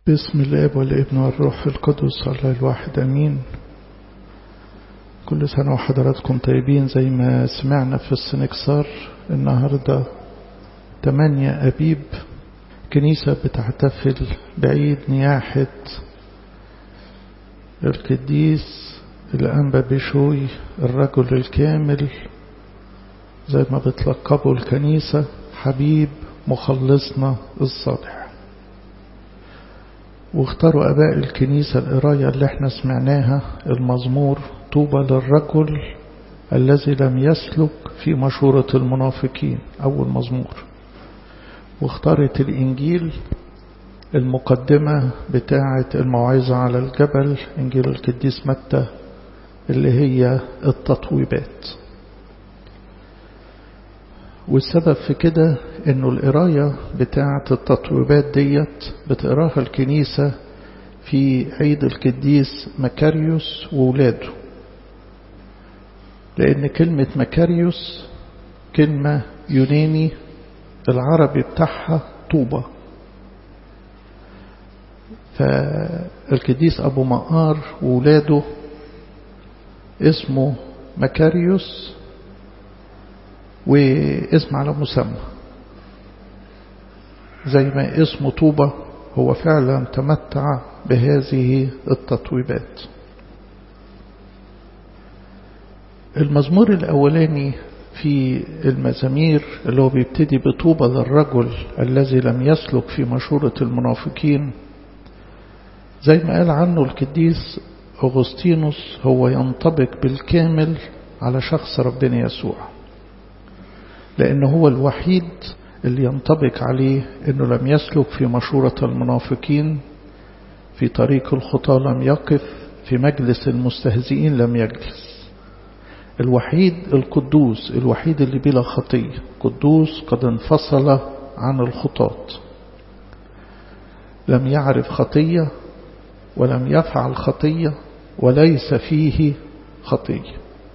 باسم الاب والابن والروح القدس الله الواحد امين كل سنة وحضراتكم طيبين زي ما سمعنا في السنكسار النهاردة 8 أبيب كنيسة بتحتفل بعيد نياحة القديس الأنبا بشوي الرجل الكامل زي ما بتلقبوا الكنيسة حبيب مخلصنا الصالح واختاروا أباء الكنيسة القراية اللي احنا سمعناها المزمور طوبى للرجل الذي لم يسلك في مشورة المنافقين أول مزمور واختارت الإنجيل المقدمة بتاعة الموعظة على الجبل إنجيل القديس متى اللي هي التطويبات والسبب في كده انه القراية بتاعة التطويبات ديت بتقراها الكنيسة في عيد القديس مكاريوس وولاده لأن كلمة مكاريوس كلمة يوناني العربي بتاعها طوبة فالقديس أبو مقار وولاده اسمه مكاريوس واسم على مسمى زي ما اسمه طوبة هو فعلا تمتع بهذه التطويبات المزمور الأولاني في المزامير اللي هو بيبتدي بطوبة للرجل الذي لم يسلك في مشورة المنافقين زي ما قال عنه القديس أغسطينوس هو ينطبق بالكامل على شخص ربنا يسوع لأن هو الوحيد اللي ينطبق عليه أنه لم يسلك في مشورة المنافقين في طريق الخطى لم يقف في مجلس المستهزئين لم يجلس الوحيد القدوس الوحيد اللي بلا خطية قدوس قد انفصل عن الخطاط لم يعرف خطية ولم يفعل خطية وليس فيه خطيه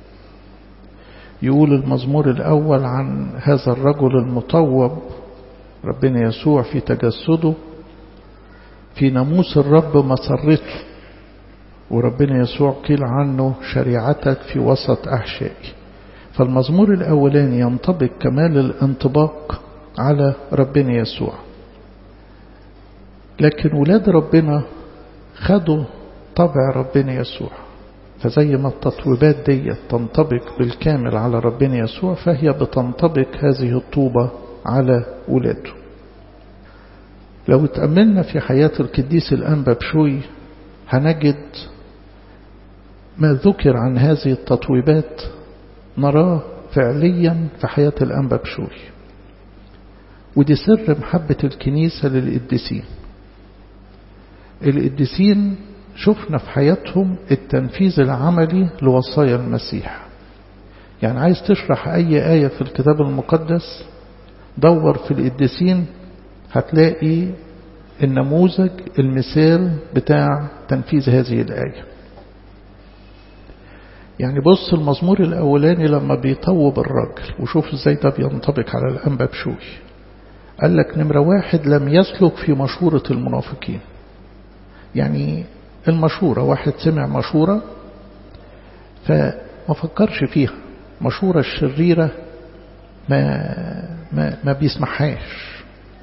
يقول المزمور الأول عن هذا الرجل المطوب ربنا يسوع في تجسده في ناموس الرب مسرته وربنا يسوع قيل عنه شريعتك في وسط أحشائي فالمزمور الأولاني ينطبق كمال الانطباق على ربنا يسوع لكن ولاد ربنا خدوا طبع ربنا يسوع فزي ما التطويبات دي تنطبق بالكامل على ربنا يسوع فهي بتنطبق هذه الطوبة على ولاده لو تأملنا في حياة القديس الأنبا بشوي هنجد ما ذكر عن هذه التطويبات نراه فعليا في حياة الأنبا بشوي ودي سر محبة الكنيسة للقديسين القديسين شفنا في حياتهم التنفيذ العملي لوصايا المسيح يعني عايز تشرح أي آية في الكتاب المقدس دور في القديسين هتلاقي النموذج المثال بتاع تنفيذ هذه الآية يعني بص المزمور الأولاني لما بيطوب الراجل وشوف ازاي ده بينطبق على الأنبا بشوي قال لك نمرة واحد لم يسلك في مشورة المنافقين يعني المشورة واحد سمع مشورة فما فكرش فيها مشورة الشريرة ما, ما, ما بيسمعهاش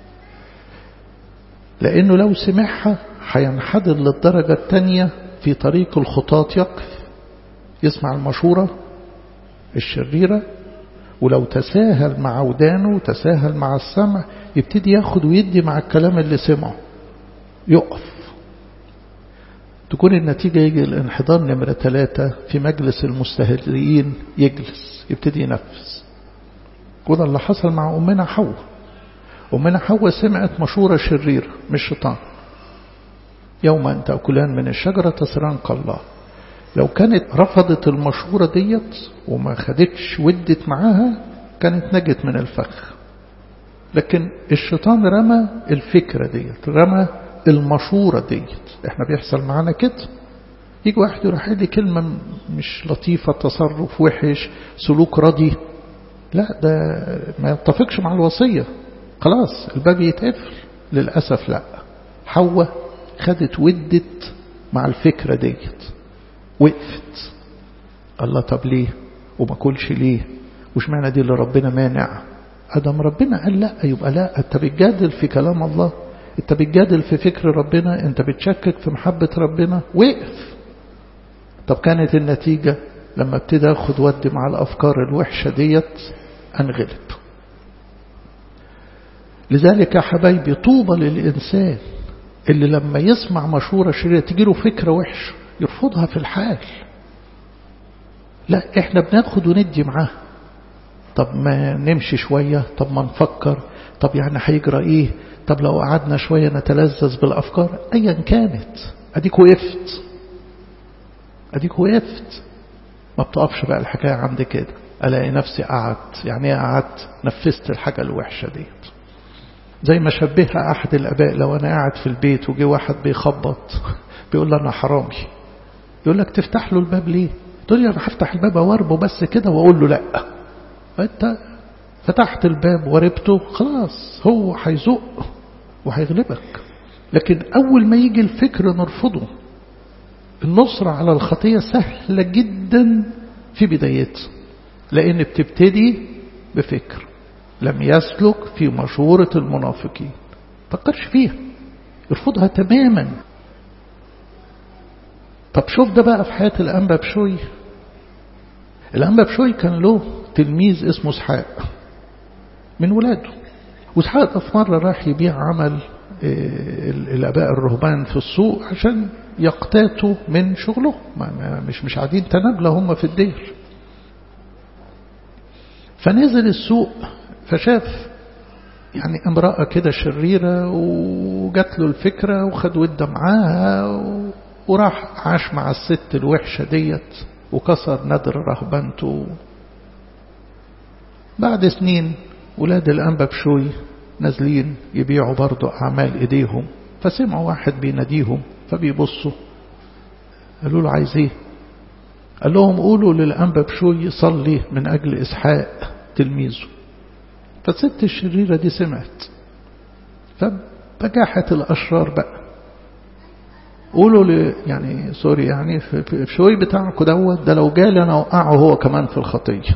لأنه لو سمعها هينحدر للدرجة الثانية في طريق الخطاط يقف يسمع المشورة الشريرة ولو تساهل مع ودانه تساهل مع السمع يبتدي ياخد ويدي مع الكلام اللي سمعه يقف تكون النتيجة يجي الانحدار نمرة ثلاثة في مجلس المستهزئين يجلس يبتدي ينفذ وده اللي حصل مع أمنا حواء أمنا حواء سمعت مشورة شريرة مش شيطان يوم أن تأكلان من الشجرة تسران كالله لو كانت رفضت المشورة ديت وما خدتش ودت معاها كانت نجت من الفخ لكن الشيطان رمى الفكرة ديت رمى المشورة ديت احنا بيحصل معانا كده يجي واحد يروح لي كلمة مش لطيفة تصرف وحش سلوك ردي لا ده ما يتفقش مع الوصية خلاص الباب يتقفل للأسف لا حواء خدت ودت مع الفكرة ديت وقفت الله طب ليه وما كلش ليه وش معنى دي اللي ربنا مانع ادم ربنا قال لا يبقى لا انت بتجادل في كلام الله انت بتجادل في فكر ربنا انت بتشكك في محبة ربنا وقف طب كانت النتيجة لما ابتدى اخد ودي مع الافكار الوحشة ديت انغلب لذلك يا حبايبي طوبى للإنسان اللي لما يسمع مشورة شريرة تجيله فكرة وحشة يرفضها في الحال لا احنا بناخد وندي معاه طب ما نمشي شوية طب ما نفكر طب يعني هيجرى ايه طب لو قعدنا شوية نتلذذ بالأفكار ايا كانت اديك وقفت اديك وقفت ما بتقفش بقى الحكاية عندي كده الاقي نفسي قعدت يعني ايه قعدت نفذت الحاجة الوحشة ديت زي ما شبهها أحد الأباء لو أنا قاعد في البيت وجي واحد بيخبط بيقول له أنا حرامي يقول لك تفتح له الباب ليه تقول لي أنا هفتح الباب أوربه بس كده وأقول له لا أنت فتحت الباب وربته خلاص هو هيزق وهيغلبك لكن أول ما يجي الفكر نرفضه النصرة على الخطية سهلة جدا في بدايتها لأن بتبتدي بفكر لم يسلك في مشورة المنافقين فكرش فيها يرفضها تماما طب شوف ده بقى في حياة الأنبا بشوي الأنبا بشوي كان له تلميذ اسمه اسحاق من ولاده واسحاق ده في مرة راح يبيع عمل الآباء الرهبان في السوق عشان يقتاتوا من شغله مش مش قاعدين تنابلة هم في الدير فنزل السوق فشاف يعني امرأة كده شريرة وجات له الفكرة وخد ودة معاها وراح عاش مع الست الوحشة ديت وكسر ندر رهبنته بعد سنين ولاد الأنبا بشوي نازلين يبيعوا برضو أعمال إيديهم فسمعوا واحد بيناديهم فبيبصوا قالوا له عايز ايه قال لهم قولوا للأنبا بشوي يصلي من أجل إسحاق تلميذه فالست الشريرة دي سمعت فبجاحت الأشرار بقى قولوا لي يعني سوري يعني في شوي بتاعكم دوت ده لو جالي أنا أوقعه هو كمان في الخطية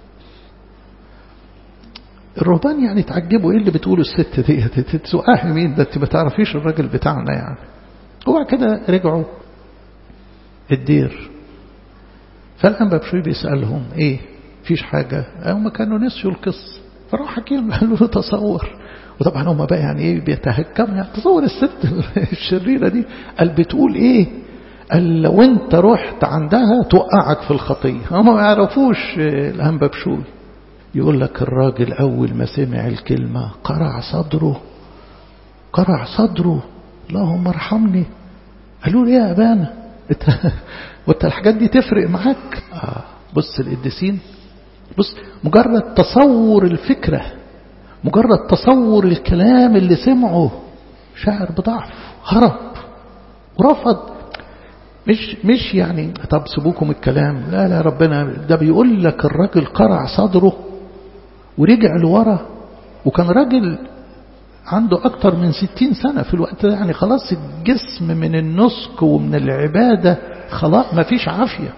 الرهبان يعني تعجبوا ايه اللي بتقوله الست دي تسوقها مين ده انت ما تعرفيش الراجل بتاعنا يعني هو كده رجعوا الدير فالأنبا بشوي بيسألهم ايه فيش حاجة هم كانوا نسيوا القصة فراح حكي لهم قالوا له تصور وطبعا هم بقى يعني ايه بيتهكموا يعني تصور الست الشريرة دي قال بتقول ايه قال لو انت رحت عندها توقعك في الخطية هم ما يعرفوش الأنبا بشوي يقول لك الراجل أول ما سمع الكلمة قرع صدره قرع صدره اللهم ارحمني قالوا له يا أبانا وانت الحاجات دي تفرق معاك آه بص القديسين بص مجرد تصور الفكرة مجرد تصور الكلام اللي سمعه شعر بضعف هرب ورفض مش مش يعني طب سيبوكم الكلام لا لا ربنا ده بيقول لك الراجل قرع صدره ورجع لورا وكان راجل عنده أكتر من ستين سنة في الوقت ده يعني خلاص الجسم من النسك ومن العبادة خلاص ما فيش عافية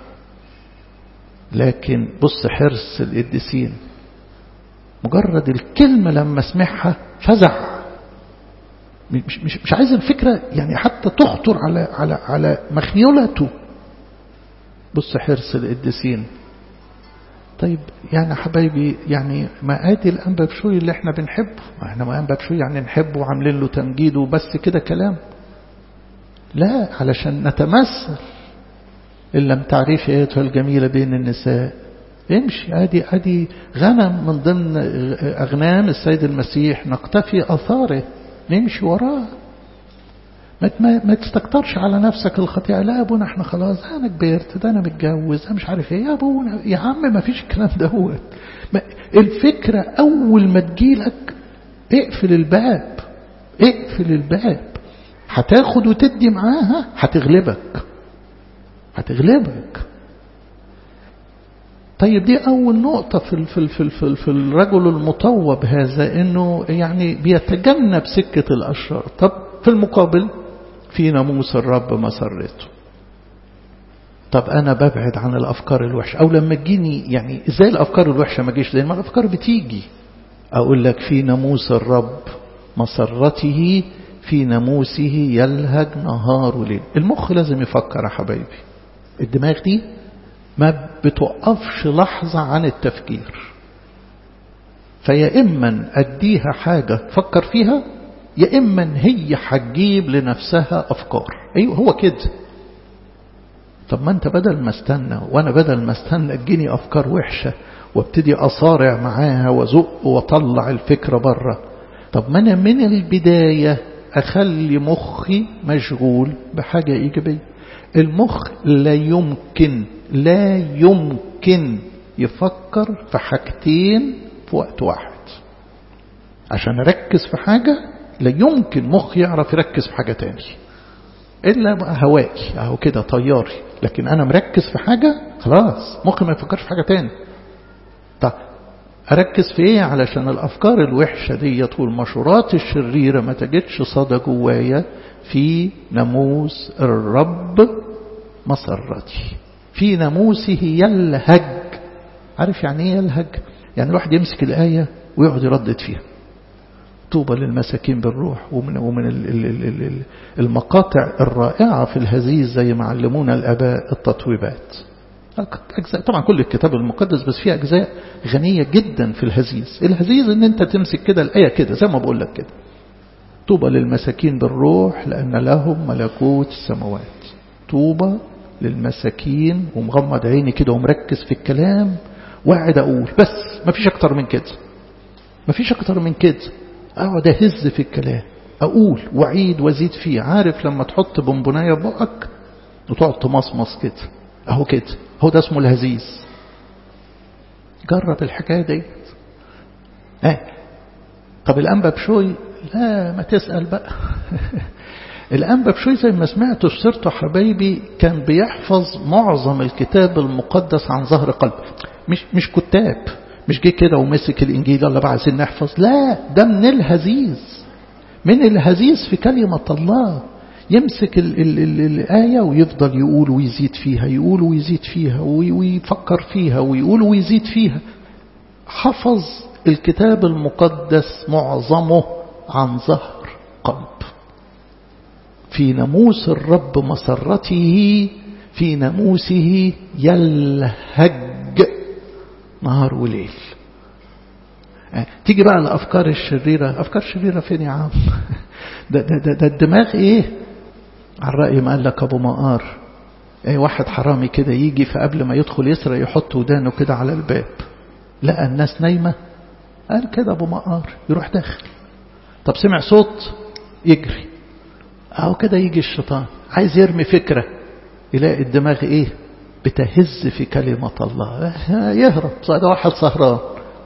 لكن بص حرص القديسين مجرد الكلمة لما سمعها فزع مش, مش, مش عايز الفكرة يعني حتى تخطر على على على مخيلته بص حرص القديسين طيب يعني حبايبي يعني ما ادي الانبا بشوي اللي احنا بنحبه ما احنا ما انبا بشوي يعني نحبه وعاملين له تمجيد وبس كده كلام لا علشان نتمثل إن لم تعرفي ايتها الجميلة بين النساء امشي ادي ادي غنم من ضمن اغنام السيد المسيح نقتفي اثاره نمشي وراه ما ما تستكترش على نفسك الخطيئة لا يا ابونا احنا خلاص انا كبرت ده انا متجوز انا مش عارف ايه يا ابونا يا عم ما فيش الكلام دوت الفكرة اول ما تجيلك اقفل الباب اقفل الباب هتاخد وتدي معاها هتغلبك هتغلبك طيب دي أول نقطة في في في في, في الرجل المطوب هذا إنه يعني بيتجنب سكة الأشرار طب في المقابل في ناموس الرب مسرته طب أنا ببعد عن الأفكار الوحشة أو لما تجيني يعني إزاي الأفكار الوحشة ما جيش لأن الأفكار بتيجي أقول لك في ناموس الرب مسرته في ناموسه يلهج نهار وليل المخ لازم يفكر يا حبايبي الدماغ دي ما بتوقفش لحظة عن التفكير فيا إما أديها حاجة تفكر فيها يا إما هي هتجيب لنفسها أفكار أيوه هو كده طب ما أنت بدل ما استنى وأنا بدل ما استنى تجيني أفكار وحشة وابتدي أصارع معاها وزق وطلع الفكرة بره طب ما أنا من البداية أخلي مخي مشغول بحاجة إيجابية المخ لا يمكن لا يمكن يفكر في حاجتين في وقت واحد عشان أركز في حاجة لا يمكن مخ يعرف يركز في حاجة تاني إلا بقى هوائي أهو كده طياري لكن أنا مركز في حاجة خلاص مخي ما يفكرش في حاجة تاني طب أركز في إيه علشان الأفكار الوحشة ديت والمشورات الشريرة ما تجدش صدى جوايا في ناموس الرب مسرتي في ناموسه يلهج عارف يعني ايه يلهج يعني الواحد يمسك الآية ويقعد يردد فيها طوبى للمساكين بالروح ومن, ومن المقاطع الرائعة في الهزيز زي ما علمونا الآباء التطويبات أجزاء طبعا كل الكتاب المقدس بس فيه أجزاء غنية جدا في الهزيز الهزيز ان انت تمسك كده الآية كده زي ما بقول لك كده طوبى للمساكين بالروح لأن لهم ملكوت السماوات طوبى للمساكين ومغمض عيني كده ومركز في الكلام وقاعد أقول بس ما فيش أكتر من كده ما فيش أكتر من كده أقعد أهز في الكلام أقول وعيد وزيد فيه عارف لما تحط بونبوناية بقك وتقعد تمصمص كده أهو كده هو ده اسمه الهزيز جرب الحكاية دي آه. طب الأنبا بشوي لا ما تسأل بقى الأنبا بشوي زي ما سمعتوا في سيرته حبايبي كان بيحفظ معظم الكتاب المقدس عن ظهر قلب مش مش كتاب مش جه كده ومسك الإنجيل يلا بقى عايزين نحفظ لا ده من الهزيز من الهزيز في كلمة الله يمسك ال ال ال الآية ويفضل يقول ويزيد فيها يقول ويزيد فيها ويفكر فيها ويقول ويزيد فيها حفظ الكتاب المقدس معظمه عن ظهر قلب في ناموس الرب مسرته في ناموسه يلهج نهار وليل تيجي بقى الأفكار الشريرة أفكار شريرة فين يا عم ده, ده, ده, ده الدماغ إيه على الرأي ما قال لك أبو مقار أي واحد حرامي كده يجي فقبل ما يدخل يسرق يحط ودانه كده على الباب لقى الناس نايمة قال كده أبو مقار يروح داخل طب سمع صوت يجري أو كده يجي الشيطان عايز يرمي فكرة يلاقي الدماغ إيه بتهز في كلمة الله يهرب ده واحد سهران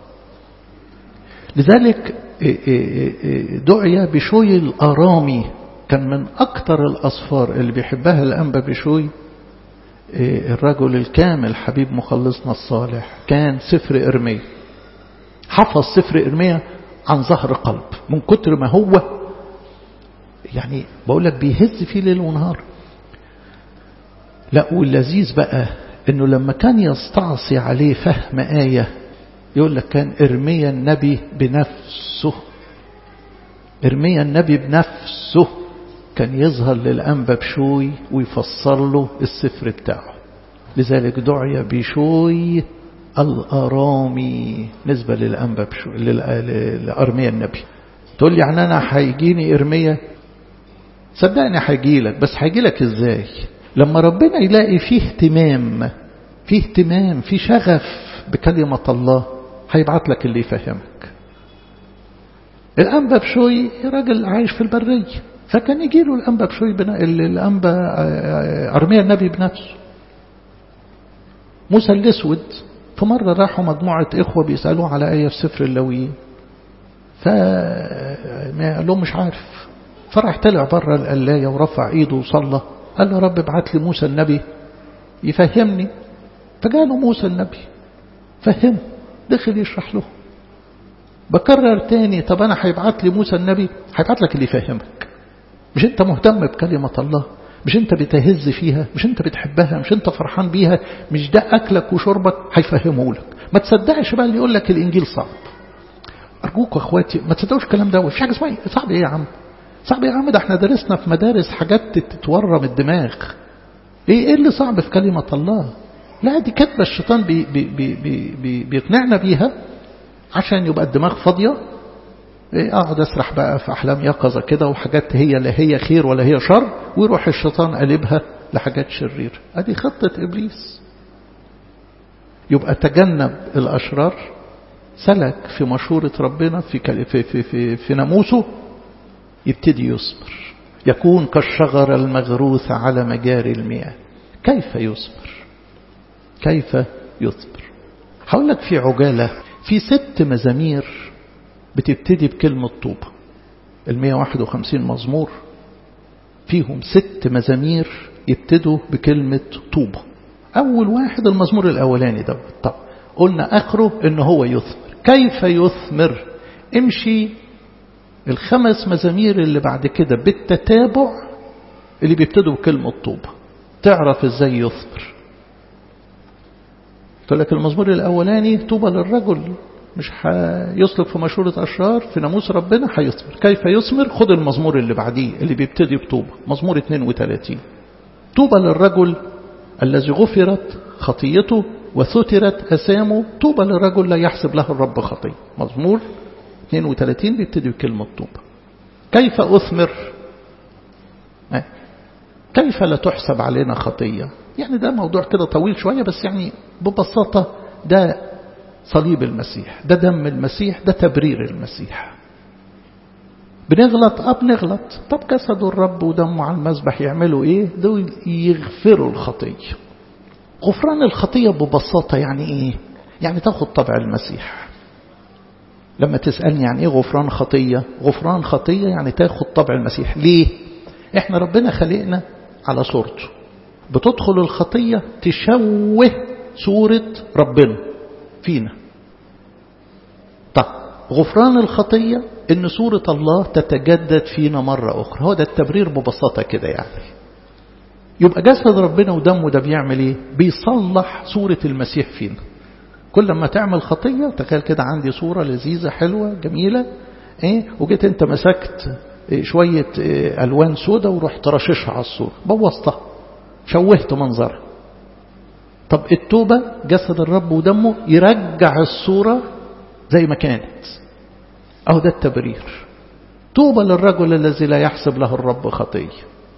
لذلك دعي بشوي الأرامي كان من أكثر الأصفار اللي بيحبها الأنبا بشوي الرجل الكامل حبيب مخلصنا الصالح كان سفر إرميا حفظ سفر إرميا عن ظهر قلب من كتر ما هو يعني بقول لك بيهز فيه ليل ونهار لا واللذيذ بقى انه لما كان يستعصي عليه فهم آية يقول لك كان إرميا النبي بنفسه إرميا النبي بنفسه كان يظهر للأنبا بشوي ويفسر له السفر بتاعه لذلك دعي بشوي الأرامي نسبة للأنبا بشوي لأرميا النبي تقول لي يعني أنا هيجيني إرميا صدقني هيجي لك بس هيجي لك إزاي لما ربنا يلاقي فيه اهتمام فيه اهتمام فيه شغف بكلمة الله هيبعت لك اللي يفهمك الأنبا بشوي راجل عايش في البرية فكان يجي له الأنبا بشوي بنا... الأنبا أرميا النبي بنفسه موسى الأسود في مرة راحوا مجموعة إخوة بيسألوه على آية في سفر اللويين فقال لهم مش عارف فراح طلع بره القلاية ورفع ايده وصلى قال له رب ابعت لي موسى النبي يفهمني فجاله موسى النبي فهمه دخل يشرح له بكرر تاني طب انا هيبعت لي موسى النبي هيبعت لك اللي يفهمك مش انت مهتم بكلمة الله مش انت بتهز فيها مش انت بتحبها مش انت فرحان بيها مش ده أكلك وشربك هيفهمه لك ما تصدقش بقى اللي يقول لك الإنجيل صعب أرجوك أخواتي ما تصدقوش الكلام ده مفيش حاجة اسمها صعب إيه يا عم صعب إيه يا عم ده احنا درسنا في مدارس حاجات تتورم الدماغ ايه ايه اللي صعب في كلمة الله لا دي كتبة الشيطان بي بي بي بي بي بيقنعنا بيها عشان يبقى الدماغ فاضية ايه اقعد اسرح بقى في احلام يقظة كده وحاجات هي لا هي خير ولا هي شر ويروح الشيطان قلبها لحاجات شريرة ادي خطة ابليس يبقى تجنب الاشرار سلك في مشورة ربنا في في في في, في ناموسه يبتدي يصبر يكون كالشجرة المغروثة على مجاري المياه كيف يصبر كيف يصبر هقول لك في عجالة في ست مزامير بتبتدي بكلمة طوبة المية واحد وخمسين مزمور فيهم ست مزامير يبتدوا بكلمة طوبة أول واحد المزمور الأولاني ده طب قلنا آخره إن هو يثمر كيف يثمر امشي الخمس مزامير اللي بعد كده بالتتابع اللي بيبتدوا بكلمة طوبة تعرف ازاي يثمر قلت لك المزمور الأولاني طوبى للرجل مش هيسلك في مشورة أشرار في ناموس ربنا هيثمر كيف يثمر خد المزمور اللي بعديه اللي بيبتدي بطوبة مزمور 32 طوبى للرجل الذي غفرت خطيته وسترت أسامه طوبى للرجل لا يحسب له الرب خطية مزمور 32 بيبتدي بكلمة طوبى كيف أثمر كيف لا تحسب علينا خطية يعني ده موضوع كده طويل شوية بس يعني ببساطة ده صليب المسيح ده دم المسيح ده تبرير المسيح بنغلط اه بنغلط طب جسدوا الرب ودمه على المذبح يعملوا ايه دول يغفروا الخطية غفران الخطية ببساطة يعني ايه يعني تاخد طبع المسيح لما تسألني يعني ايه غفران خطية غفران خطية يعني تاخد طبع المسيح ليه احنا ربنا خلقنا على صورته بتدخل الخطية تشوه صورة ربنا فينا طب غفران الخطية ان صورة الله تتجدد فينا مرة اخرى هو ده التبرير ببساطة كده يعني يبقى جسد ربنا ودمه ده بيعمل ايه بيصلح صورة المسيح فينا كل ما تعمل خطية تخيل كده عندي صورة لذيذة حلوة جميلة ايه وجيت انت مسكت إيه شوية إيه ألوان سودة ورحت رششها على الصورة بوظتها شوهت منظرها طب التوبة جسد الرب ودمه يرجع الصورة زي ما كانت أهو ده التبرير توبة للرجل الذي لا يحسب له الرب خطية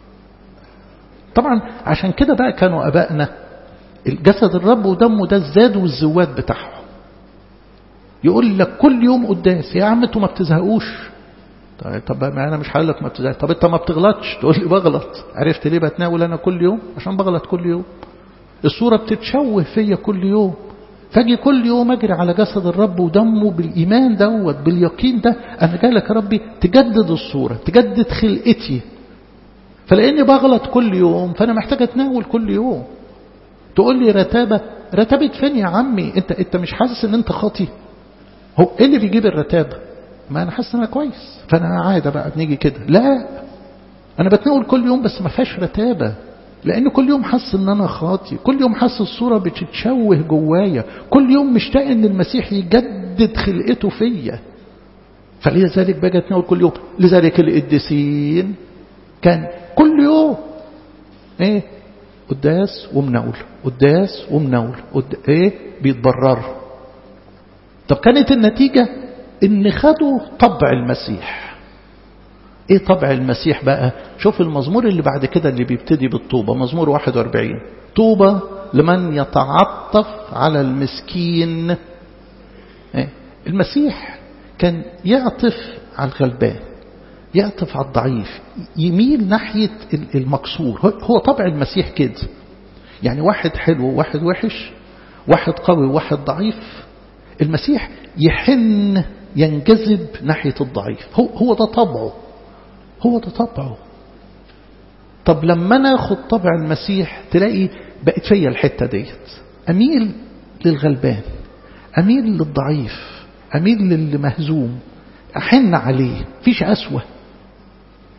طبعا عشان كده بقى كانوا أبائنا الجسد الرب ودمه ده الزاد والزواد بتاعهم يقول لك كل يوم قداس يا عم انتوا ما بتزهقوش طب ما انا مش هقول لك ما بتزهق طب انت ما بتغلطش تقول لي بغلط عرفت ليه بتناول انا كل يوم عشان بغلط كل يوم الصورة بتتشوه فيا كل يوم فاجي كل يوم اجري على جسد الرب ودمه بالايمان دوت باليقين ده انا جاي لك يا ربي تجدد الصورة تجدد خلقتي فلاني بغلط كل يوم فانا محتاج اتناول كل يوم تقول لي رتابة رتابة فين يا عمي انت انت مش حاسس ان انت خاطي هو ايه اللي بيجيب الرتابة ما انا حاسس ان انا كويس فانا عادة بقى بنيجي كده لا انا بتناول كل يوم بس ما فيهاش رتابة لان كل يوم حاسس ان انا خاطي كل يوم حاسس الصورة بتتشوه جوايا كل يوم مشتاق ان المسيح يجدد خلقته فيا فلذلك باجي اتناول كل يوم لذلك القديسين كان كل يوم ايه قداس ومناول قداس ومناول قد... ايه بيتبرروا طب كانت النتيجة ان خدوا طبع المسيح ايه طبع المسيح بقى شوف المزمور اللي بعد كده اللي بيبتدي بالطوبة مزمور 41 طوبة لمن يتعطف على المسكين ايه؟ المسيح كان يعطف على الغلبان يعطف على الضعيف يميل ناحية المكسور هو طبع المسيح كده يعني واحد حلو وواحد وحش واحد قوي وواحد ضعيف المسيح يحن ينجذب ناحية الضعيف هو, هو ده طبعه هو ده طبعه طب لما انا اخد طبع المسيح تلاقي بقت فيا الحتة ديت اميل للغلبان اميل للضعيف اميل للمهزوم احن عليه فيش اسوه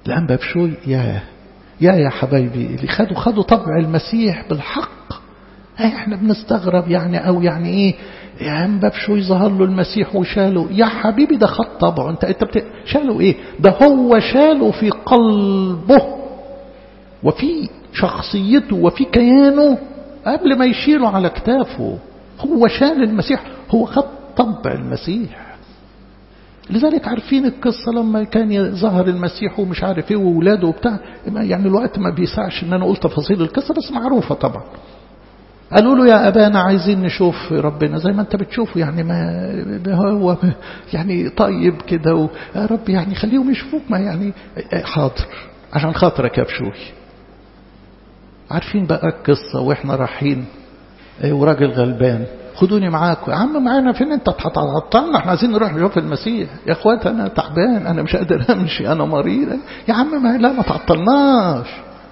الأنبا بشوي يا يا يا حبايبي اللي خدوا خدوا طبع المسيح بالحق احنا بنستغرب يعني او يعني ايه يا انبا بشوي ظهر له المسيح وشاله يا حبيبي ده خد طبعه انت انت بت... شاله ايه ده هو شاله في قلبه وفي شخصيته وفي كيانه قبل ما يشيله على كتافه هو شال المسيح هو خد طبع المسيح لذلك عارفين القصة لما كان ظهر المسيح ومش عارف ايه وولاده وبتاع يعني الوقت ما بيسعش ان انا اقول تفاصيل القصة بس معروفة طبعا قالوا له يا أبانا عايزين نشوف ربنا زي ما أنت بتشوفه يعني ما هو يعني طيب كده يا رب يعني خليهم يشوفوك ما يعني حاضر عشان خاطرك يا بشوي عارفين بقى القصة وإحنا رايحين وراجل غلبان خدوني معاكم يا عم معانا فين انت هتعطلنا احنا عايزين نروح نشوف المسيح يا اخوات انا تعبان انا مش قادر امشي انا مريض يا عم ما لا ما تعطلناش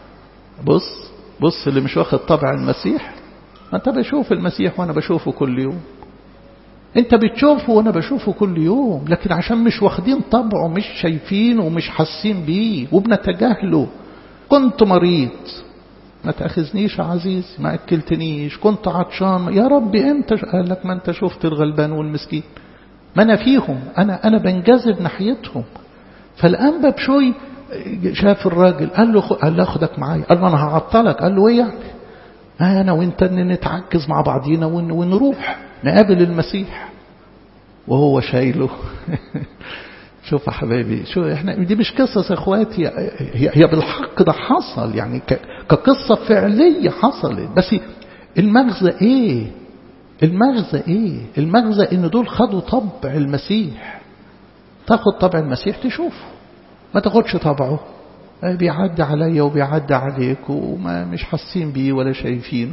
بص بص اللي مش واخد طبع المسيح ما انت بشوف المسيح وانا بشوفه كل يوم انت بتشوفه وانا بشوفه كل يوم لكن عشان مش واخدين طبعه مش شايفينه ومش حاسين بيه وبنتجاهله كنت مريض ما تأخذنيش يا عزيزي ما أكلتنيش كنت عطشان يا رب امتى قال لك ما انت شفت الغلبان والمسكين ما أنا فيهم أنا أنا بنجذب ناحيتهم فالآن بشوي شاف الراجل قال له قال له أخدك معايا قال له أنا هعطلك قال له إيه يعني أنا وأنت نتعكز مع بعضينا ونروح نقابل المسيح وهو شايله شوف يا حبايبي شو احنا دي مش قصص يا اخواتي هي, هي بالحق ده حصل يعني كقصة فعلية حصلت بس المغزى ايه المغزى ايه المغزى ان دول خدوا طبع المسيح تاخد طبع المسيح تشوفه ما تاخدش طبعه بيعدي عليا وبيعدي عليك وما مش حاسين بيه ولا شايفينه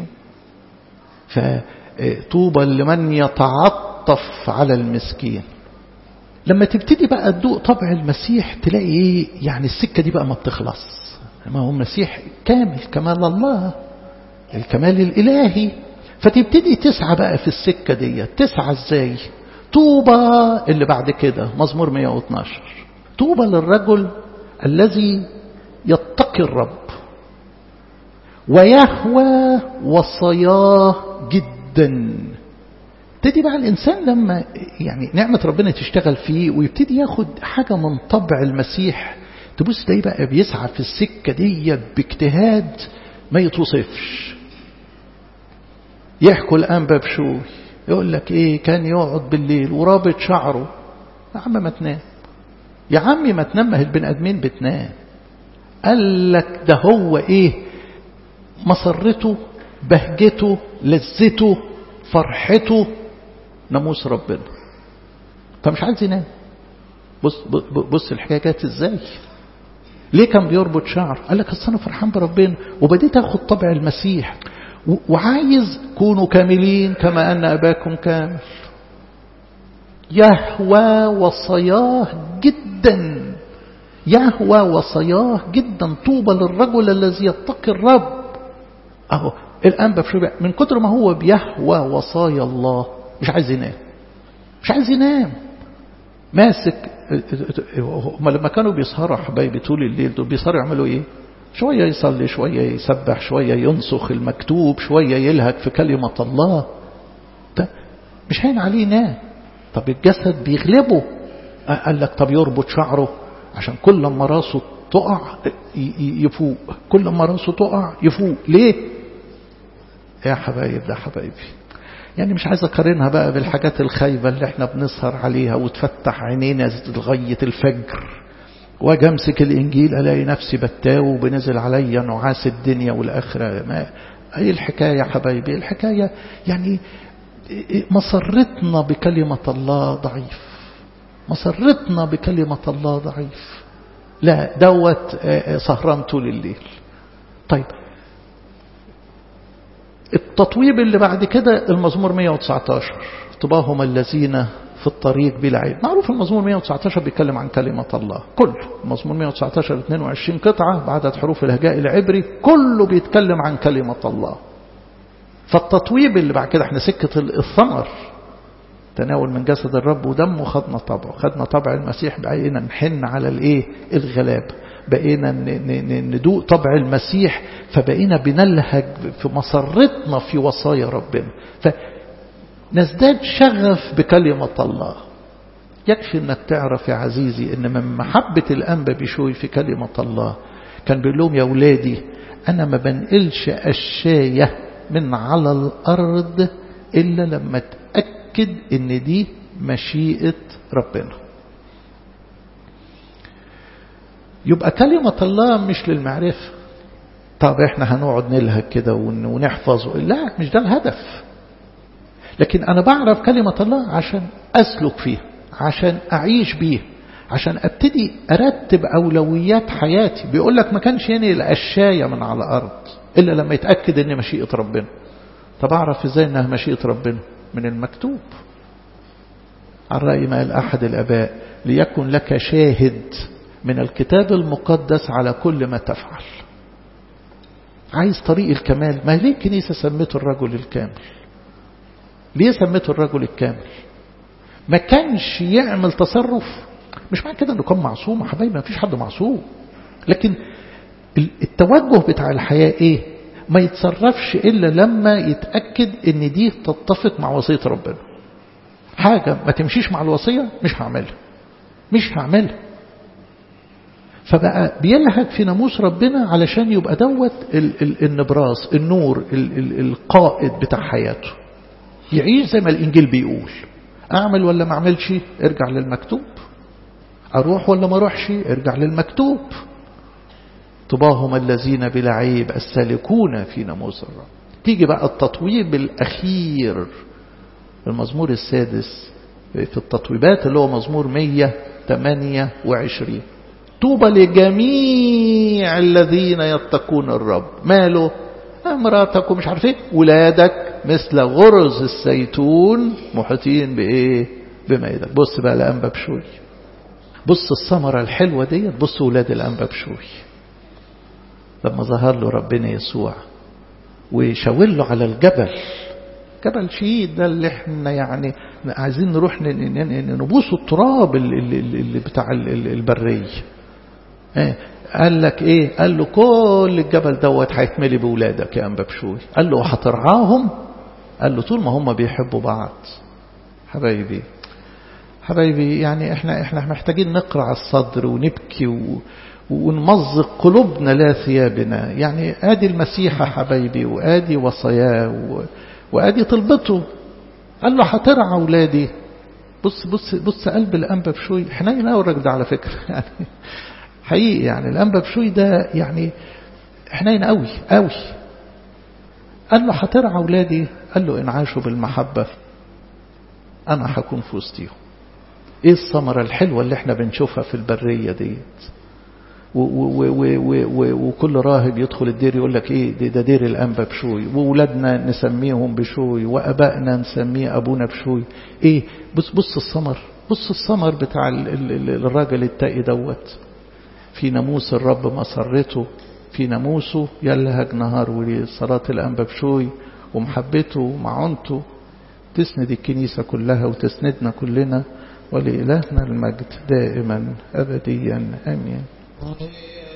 فطوبى لمن يتعطف على المسكين لما تبتدي بقى تدوق طبع المسيح تلاقي ايه يعني السكة دي بقى ما بتخلص ما هو المسيح كامل كمال الله الكمال الإلهي فتبتدي تسعى بقى في السكة دي تسعى ازاي طوبى اللي بعد كده مزمور 112 طوبى للرجل الذي يتقي الرب ويهوى وصاياه جدا ابتدي بقى الإنسان لما يعني نعمة ربنا تشتغل فيه ويبتدي ياخد حاجة من طبع المسيح تبص تلاقيه بقى بيسعى في السكة دي باجتهاد ما يتوصفش يحكوا الآن بابشوي يقول لك ايه كان يقعد بالليل ورابط شعره يا عم ما تنام يا عمي ما تنام ما البني ادمين بتنام قال لك ده هو ايه مسرته بهجته لذته فرحته ناموس ربنا فمش عايز ينام بص بص الحكايه جت ازاي ليه كان بيربط شعر قال لك اصل انا فرحان بربنا وبديت اخد طبع المسيح وعايز كونوا كاملين كما ان اباكم كامل يهوى وصياه جدا يهوى وصياه جدا طوبى للرجل الذي يتقي الرب اهو الآن بفشو من كتر ما هو بيهوى وصايا الله مش عايز ينام مش عايز ينام ماسك هم لما كانوا بيسهروا حبايبي طول الليل دول بيسهروا يعملوا ايه شوية يصلي شوية يسبح شوية ينسخ المكتوب شوية يلهج في كلمة الله ده مش هين عليه ينام طب الجسد بيغلبه قال لك طب يربط شعره عشان كل ما راسه تقع يفوق كل ما راسه تقع يفوق ليه يا حبايب ده حبايبي يعني مش عايز اقارنها بقى بالحاجات الخايبة اللي احنا بنسهر عليها وتفتح عينينا لغاية الفجر واجي امسك الانجيل الاقي نفسي بتاوب بنزل عليا نعاس الدنيا والاخره ما اي الحكايه يا حبايبي الحكايه يعني مسرتنا بكلمه الله ضعيف مسرتنا بكلمه الله ضعيف لا دوت سهران طول الليل طيب التطويب اللي بعد كده المزمور 119 طباهم الذين في الطريق بلا عيب معروف المزمور 119 بيتكلم عن كلمة الله كله المزمور 119 22 قطعة بعدد حروف الهجاء العبري كله بيتكلم عن كلمة الله فالتطويب اللي بعد كده احنا سكة الثمر تناول من جسد الرب ودمه خدنا طبعه خدنا طبع المسيح بقينا نحن على الايه الغلاب بقينا ندوق طبع المسيح فبقينا بنلهج في مسرتنا في وصايا ربنا فنزداد شغف بكلمة الله يكفي انك تعرف يا عزيزي ان من محبة الأنبا بشوي في كلمة الله كان بيقول لهم يا ولادي أنا ما بنقلش أشاية من على الأرض إلا لما أتأكد إن دي مشيئة ربنا يبقى كلمة الله مش للمعرفة طب احنا هنقعد نلهج كده ونحفظ لا مش ده الهدف لكن أنا بعرف كلمة الله عشان أسلك فيها عشان أعيش بيها عشان ابتدي ارتب اولويات حياتي بيقول لك ما كانش ينقل الاشايه من على الارض الا لما يتاكد ان مشيئه ربنا طب اعرف ازاي انها مشيئه ربنا من المكتوب على راي ما قال احد الاباء ليكن لك شاهد من الكتاب المقدس على كل ما تفعل عايز طريق الكمال ما ليه الكنيسه سمته الرجل الكامل ليه سمته الرجل الكامل ما كانش يعمل تصرف مش معنى كده انه كان معصوم يا حبايبي ما فيش حد معصوم لكن التوجه بتاع الحياة ايه ما يتصرفش الا لما يتأكد ان دي تتفق مع وصية ربنا حاجة ما تمشيش مع الوصية مش هعملها مش هعملها فبقى بيلهج في ناموس ربنا علشان يبقى دوت النبراس النور ال ال القائد بتاع حياته يعيش زي ما الانجيل بيقول اعمل ولا ما اعملش ارجع للمكتوب أروح ولا ما أروحش ارجع للمكتوب طباهم الذين بلا عيب السالكون في ناموس الرب تيجي بقى التطويب الأخير المزمور السادس في التطويبات اللي هو مزمور 128 طوبى لجميع الذين يتقون الرب ماله امراتك ومش عارف ايه ولادك مثل غرز الزيتون محيطين بايه بميدك بص بقى الانبا بشوي بص الثمرة الحلوة دي بص ولاد الأنبا بشوي لما ظهر له ربنا يسوع وشاور له على الجبل جبل شيد ده اللي احنا يعني عايزين نروح نبوس التراب اللي, اللي بتاع البرية قال لك ايه قال له كل الجبل دوت هيتملي بولادك يا انبا بشوي قال له هترعاهم قال له طول ما هم بيحبوا بعض حبايبي حبايبي يعني احنا احنا محتاجين نقرع الصدر ونبكي و ونمزق قلوبنا لا ثيابنا يعني ادي المسيح حبايبي وادي وصاياه وادي طلبته قال له هترعى اولادي بص بص بص قلب الانبا بشوي حنين قوي الراجل ده على فكره يعني حقيقي يعني الانبا بشوي ده يعني حنين قوي قوي قال له هترعى اولادي قال له ان عاشوا بالمحبه انا هكون في وسطيهم ايه الثمرة الحلوة اللي احنا بنشوفها في البرية ديت وكل راهب يدخل الدير يقول لك ايه ده دير الانبا بشوي وولادنا نسميهم بشوي وابائنا نسميه ابونا بشوي ايه بص بص الثمر بص الثمر بتاع الراجل التقي دوت في ناموس الرب مسرته في ناموسه يلهج نهار وليل صلاة الانبا بشوي ومحبته ومعونته تسند الكنيسة كلها وتسندنا كلنا ولإلهنا المجد دائما أبديا آمين